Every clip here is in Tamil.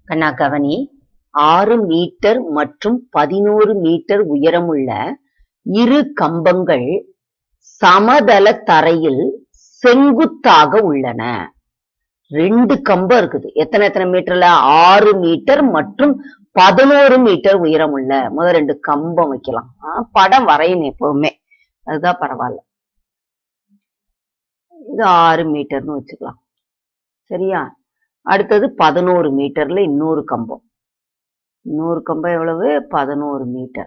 கண்ணா கவனி ஆறு மீட்டர் மற்றும் பதினோரு மீட்டர் உயரமுள்ள இரு கம்பங்கள் சமதள தரையில் செங்குத்தாக உள்ளன ரெண்டு கம்பம் இருக்குது எத்தனை எத்தனை மீட்டர்ல ஆறு மீட்டர் மற்றும் பதினோரு மீட்டர் உயரம் உள்ள முதல் ரெண்டு கம்பம் வைக்கலாம் ஆ, படம் வரையணும் எப்பவுமே அதுதான் பரவாயில்ல இது ஆறு மீட்டர்னு வச்சுக்கலாம் சரியா அடுத்தது பதினோரு மீட்டர்ல இன்னொரு கம்பம் இன்னொரு கம்பம் எவ்வளவு பதினோரு மீட்டர்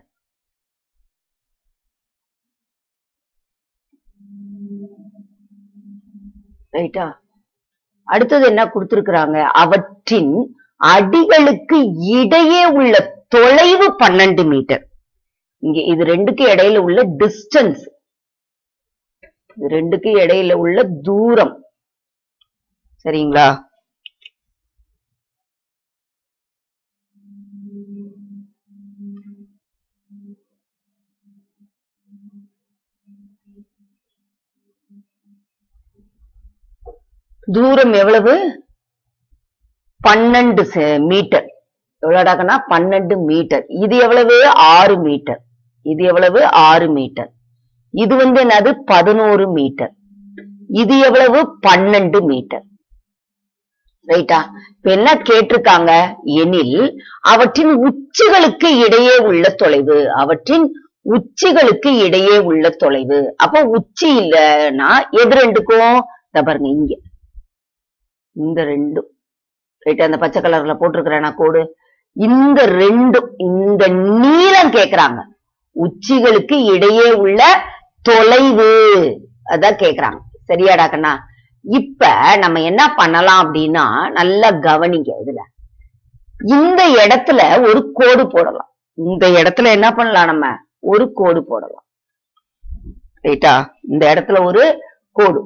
ரைட்டா அடுத்தது என்ன கொடுத்திருக்கிறாங்க அவற்றின் அடிகளுக்கு இடையே உள்ள தொலைவு பன்னெண்டு மீட்டர் இங்க இது ரெண்டுக்கு இடையில உள்ள டிஸ்டன்ஸ் இது ரெண்டுக்கு இடையில உள்ள தூரம் சரிங்களா தூரம் எவ்வளவு பன்னெண்டு செ- மீட்டர் எவ்வளவுடாக்கன்னா பன்னெண்டு மீட்டர் இது எவ்வளவு ஆறு மீட்டர் இது எவ்வளவு ஆறு மீட்டர் இது வந்து என்னது பதினோரு மீட்டர் இது எவ்வளவு பன்னெண்டு மீட்டர் ரைட்டா இப்ப என்ன கேட்டிருக்காங்க எனில் அவற்றின் உச்சிகளுக்கு இடையே உள்ள தொலைவு அவற்றின் உச்சிகளுக்கு இடையே உள்ள தொலைவு அப்ப உச்சி இல்லைன்னா எது ரெண்டுக்கும் இத பாருங்க இங்க இந்த ரெண்டும் ரைட் அந்த பச்சை கலர்ல போட்டிருக்கிறேனா கோடு இந்த ரெண்டும் இந்த நீளம் கேக்குறாங்க உச்சிகளுக்கு இடையே உள்ள தொலைவு அதான் கேக்குறாங்க சரியாடா கண்ணா இப்ப நம்ம என்ன பண்ணலாம் அப்படின்னா நல்லா கவனிங்க இதுல இந்த இடத்துல ஒரு கோடு போடலாம் இந்த இடத்துல என்ன பண்ணலாம் நம்ம ஒரு கோடு போடலாம் ரைட்டா இந்த இடத்துல ஒரு கோடு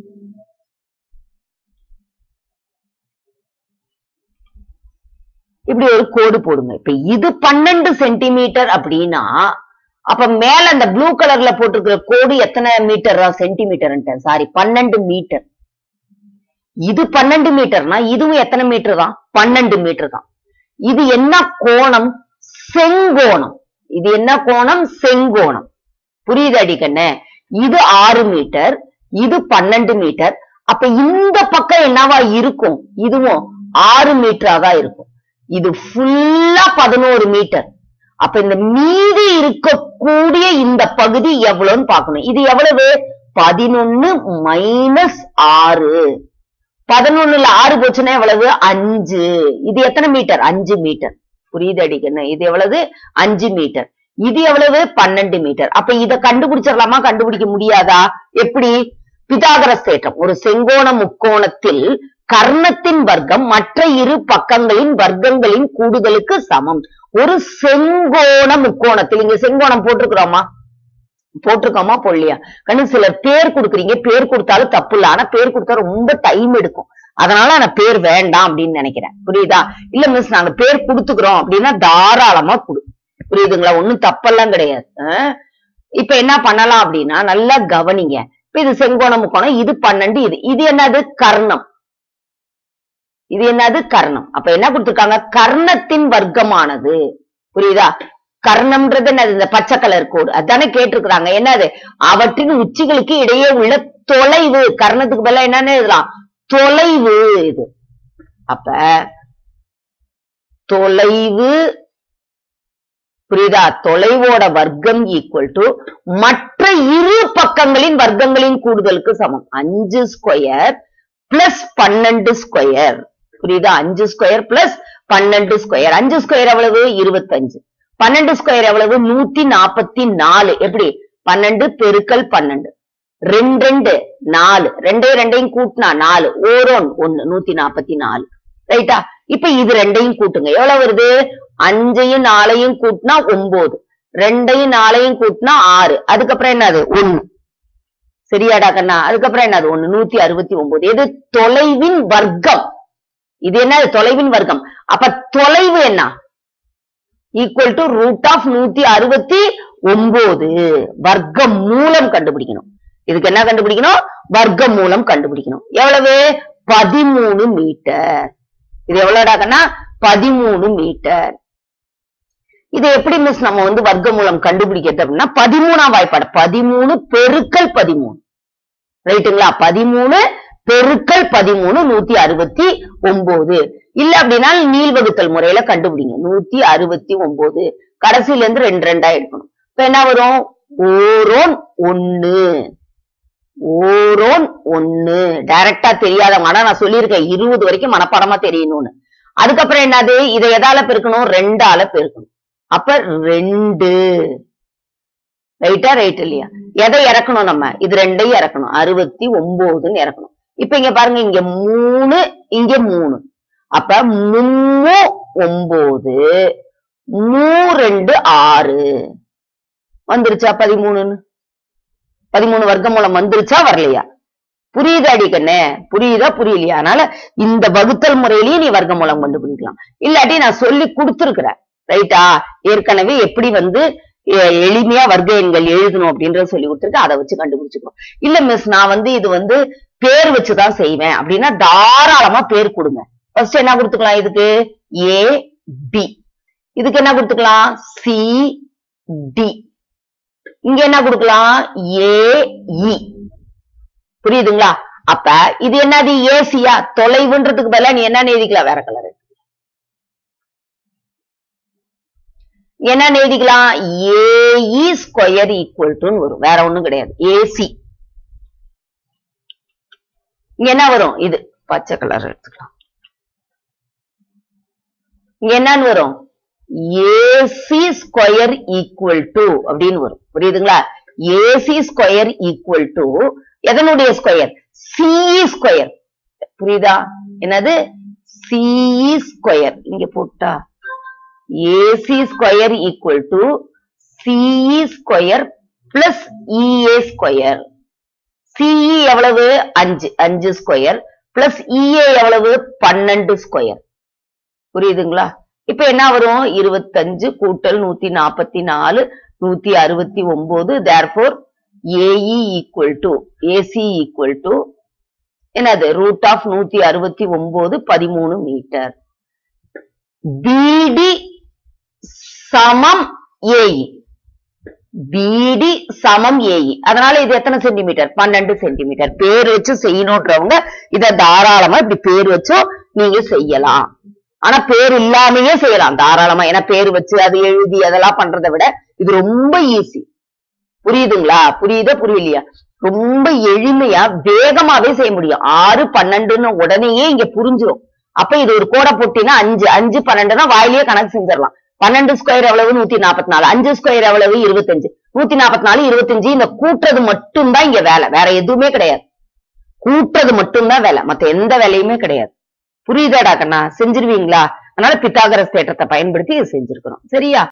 இப்படி ஒரு கோடு போடுங்க இப்ப இது பன்னெண்டு சென்டிமீட்டர் அப்படின்னா அப்ப மேல அந்த ப்ளூ கலர்ல போட்டிருக்கிற கோடு எத்தனை மீட்டர் சென்டிமீட்டர் சாரி பன்னெண்டு மீட்டர் இது பன்னெண்டு மீட்டர்னா இதுவும் எத்தனை மீட்டர் தான் பன்னெண்டு மீட்டர் தான் இது என்ன கோணம் செங்கோணம் இது என்ன கோணம் செங்கோணம் புரியுது அடிக்கண்ணே இது ஆறு மீட்டர் இது பன்னெண்டு மீட்டர் அப்ப இந்த பக்கம் என்னவா இருக்கும் இதுவும் ஆறு மீட்டரா தான் இருக்கும் இது ஃபுல்லா பதினோரு மீட்டர் அப்ப இந்த மீதி இருக்கக்கூடிய இந்த பகுதி எவ்வளவுன்னு பார்க்கணும் இது எவ்வளவு பதினொன்னு மைனஸ் ஆறு பதினொன்னுல ஆறு போச்சுன்னா எவ்வளவு அஞ்சு இது எத்தனை மீட்டர் அஞ்சு மீட்டர் புரியுது அடிக்கணும் இது எவ்வளவு அஞ்சு மீட்டர் இது எவ்வளவு பன்னெண்டு மீட்டர் அப்ப இத கண்டுபிடிச்சிடலாமா கண்டுபிடிக்க முடியாதா எப்படி பிதாகரஸ் தேற்றம் ஒரு செங்கோண முக்கோணத்தில் கர்ணத்தின் வர்க்கம் மற்ற இரு பக்கங்களின் வர்க்கங்களின் கூடுதலுக்கு சமம் ஒரு செங்கோண முக்கோணத்தில் இங்க செங்கோணம் போட்டிருக்கிறோமா போட்டிருக்கோமா பொல்லியா கண்ணு சிலர் பேர் கொடுக்குறீங்க பேர் கொடுத்தாலும் தப்பு இல்ல ஆனா பேர் கொடுத்தா ரொம்ப டைம் எடுக்கும் அதனால நான் பேர் வேண்டாம் அப்படின்னு நினைக்கிறேன் புரியுதா இல்ல மிஸ் நாங்க பேர் கொடுத்துக்கிறோம் அப்படின்னா தாராளமா கொடு புரியுதுங்களா ஒண்ணும் தப்பெல்லாம் கிடையாது அஹ் இப்ப என்ன பண்ணலாம் அப்படின்னா நல்லா கவனிங்க இப்ப இது செங்கோண முக்கோணம் இது பன்னெண்டு இது இது என்னது கர்ணம் இது என்னது கர்ணம் அப்ப என்ன கொடுத்திருக்காங்க கர்ணத்தின் வர்க்கமானது புரியுதா கர்ணம்ன்றது என்னது இந்த பச்சை கலர் கோடு அதானே கேட்டிருக்கிறாங்க என்னது அவற்றின் உச்சிகளுக்கு இடையே உள்ள தொலைவு கர்ணத்துக்கு பதிலா என்னன்னு எழுதலாம் தொலைவு இது அப்ப தொலைவு புரியுதா தொலைவோட வர்க்கம் ஈக்குவல் டு மற்ற இரு பக்கங்களின் வர்க்கங்களின் கூடுதலுக்கு சமம் அஞ்சு ஸ்கொயர் பிளஸ் பன்னெண்டு ஸ்கொயர் புரியுதா அஞ்சு ஸ்கொயர் பிளஸ் பன்னெண்டு ஸ்கொயர் அஞ்சு ஸ்கொயர் எவ்வளவு இருபத்தஞ்சு பன்னெண்டு ஸ்கொயர் எவ்வளவு நூத்தி நாற்பத்தி நாலு எப்படி பன்னெண்டு பெருக்கல் பன்னெண்டு ரெண்டு ரெண்டு நாலு ரெண்டே ரெண்டையும் கூட்டினா நாலு ஓரோன் ஒண்ணு நூத்தி நாற்பத்தி நாலு ரைட்டா இப்ப இது ரெண்டையும் கூட்டுங்க எவ்வளவு வருது அஞ்சையும் நாலையும் கூட்டினா ஒன்பது ரெண்டையும் நாலையும் கூட்டினா ஆறு அதுக்கப்புறம் என்னது ஒண்ணு சரியாடா கண்ணா அதுக்கப்புறம் என்னது ஒண்ணு நூத்தி அறுபத்தி ஒன்பது எது தொலைவின் வர்க்கம் இது என்னது தொலைவின் வர்க்கம் அப்ப தொலைவு என்ன ஈக்குவல் டு ரூட் ஆஃப் நூத்தி அறுபத்தி ஒன்பது வர்க்கம் மூலம் கண்டுபிடிக்கணும் இதுக்கு என்ன கண்டுபிடிக்கணும் வர்க்கம் மூலம் கண்டுபிடிக்கணும் எவ்வளவு பதிமூணு மீட்டர் இது எவ்வளவுடாக்கன்னா பதிமூணு மீட்டர் இது எப்படி மிஸ் நம்ம வந்து வர்க்கமூலம் கண்டுபிடிக்கிறது அப்படின்னா பதிமூணாம் வாய்ப்பாடு பதிமூணு பெருக்கல் பதிமூணு ரைட்டுங்களா பதிமூணு பெருக்கல் பதிமூணு நூத்தி அறுபத்தி ஒன்பது இல்ல அப்படின்னா நீள் வகுத்தல் முறையில கண்டுபிடிங்க நூத்தி அறுபத்தி ஒன்பது கடைசியில இருந்து ரெண்டு ரெண்டா எடுக்கணும் இப்ப என்ன வரும் ஓரோன் ஒண்ணு ஓரோன் ஒண்ணு டைரக்டா தெரியாதவங்க ஆனா நான் சொல்லியிருக்கேன் இருபது வரைக்கும் மனப்பாடமா தெரியணும்னு அதுக்கப்புறம் என்னது இதை எதால பெருக்கணும் ரெண்டால பெருக்கணும் அப்ப ரெண்டு ரைட்டா ரைட் இல்லையா எதை இறக்கணும் நம்ம இது ரெண்டையும் இறக்கணும் அறுபத்தி ஒன்பதுன்னு இறக்கணும் இப்ப இங்க பாருங்க இங்க மூணு இங்க மூணு அப்ப மும்மு ஒன்பது மூ ரெண்டு ஆறு வந்துருச்சா பதிமூணுன்னு பதிமூணு வர்க்கமூலம் வந்துருச்சா வரலையா புரியுதா அடிக்கண்ணே புரியுதா புரியலையா அதனால இந்த வகுத்தல் முறையிலயும் நீ வர்க்கமூலம் கண்டுபிடிக்கலாம் இல்லாட்டி நான் சொல்லி கொடுத்துருக்கிறேன் ரைட்டா ஏற்கனவே எப்படி வந்து எ- எளிமையா வர்க்க எண்கள் எழுதணும் அப்படின்றத சொல்லி கொடுத்துருக்கேன் அதை வச்சு கண்டுபிடிச்சுக்கணும் இல்ல மிஸ் நான் வந்து இது வந்து பேர் வச்சுதான் செய்வேன் அப்படின்னா தாராளமா பேர் கொடுங்க ஃபர்ஸ்ட் என்ன கொடுத்துக்கலாம் இதுக்கு ஏ பி இதுக்கு என்ன கொடுத்துக்கலாம் சி டி இங்க என்ன கொடுக்கலாம் ஏ இ புரியுதுங்களா அப்ப இது என்னது ஏசியா தொலைவுன்றதுக்கு பதிலா நீ என்ன எழுதிக்கலாம் வேற கலர் என்ன எழுதிக்கலாம் ஏஇ ஸ்கொயர் ஈக்குவல் டுன்னு வரும் வேற ஒண்ணும் கிடையாது ஏசி இங்க என்ன வரும் இது பச்சை கலர் எடுத்துக்கலாம் இங்க என்னன்னு வரும் ஏசி ஸ்கொயர் ஈக்குவல் டு அப்படின்னு வரும் புரியுதுங்களா ஏசி ஸ்கொயர் ஈக்குவல் டு எதனுடைய ஸ்கொயர் சிஇ ஸ்கொயர் புரியுதா என்னது சிஇ ஸ்கொயர் இங்க போட்டா AC square equal to CE square plus EA square CE எவ்வளவு அஞ்சு அஞ்சு ஸ்கொயர் பிளஸ் இஏ எவ்வளவு பன்னெண்டு ஸ்கொயர் புரியுதுங்களா இப்ப என்ன வரும் இருபத்தஞ்சு கூட்டல் நூத்தி நாற்பத்தி நாலு நூத்தி அறுபத்தி ஒன்பது therefore AE equal to AC equal to என்னது ரூட் ஆஃப் நூத்தி அறுபத்தி ஒன்பது பதிமூணு மீட்டர் பிடி சமம் ஏஇ பிடி சமம் ஏஇ அதனால இது எத்தனை சென்டிமீட்டர் பன்னெண்டு சென்டிமீட்டர் பேர் வச்சு செய்யணுன்றவங்க இத தாராளமா இப்படி பேர் வச்சும் நீங்க செய்யலாம் ஆனா பேர் இல்லாமயே செய்யலாம் தாராளமா ஏன்னா பேர் வச்சு அது எழுதி அதெல்லாம் பண்றதை விட இது ரொம்ப ஈஸி புரியுதுங்களா புரியுதா புரியலையா ரொம்ப எளிமையா வேகமாவே செய்ய முடியும் ஆறு பன்னெண்டுன்னு உடனேயே இங்க புரிஞ்சிடும் அப்ப இது ஒரு கோடை போட்டினா அஞ்சு அஞ்சு பன்னெண்டுனா வாயிலேயே கணக்கு செஞ்சிடலாம் பன்னெண்டு ஸ்கொயர் எவ்வளவு நூத்தி நாற்பத்தி நாலு அஞ்சு ஸ்கொயர் எவ்வளவு இருபத்தஞ்சு நூத்தி நாற்பத்தி நாலு இருபத்தஞ்சு இந்த கூட்டுறது மட்டும்தான் இங்க வேலை வேற எதுவுமே கிடையாது கூட்டுறது மட்டும்தான் வேலை மத்த எந்த வேலையுமே கிடையாது புரியுதாடா கண்ணா செஞ்சிருவீங்களா அதனால பித்தாகரஸ் தேற்றத்தை பயன்படுத்தி இது செஞ்சிருக்கிறோம் சரியா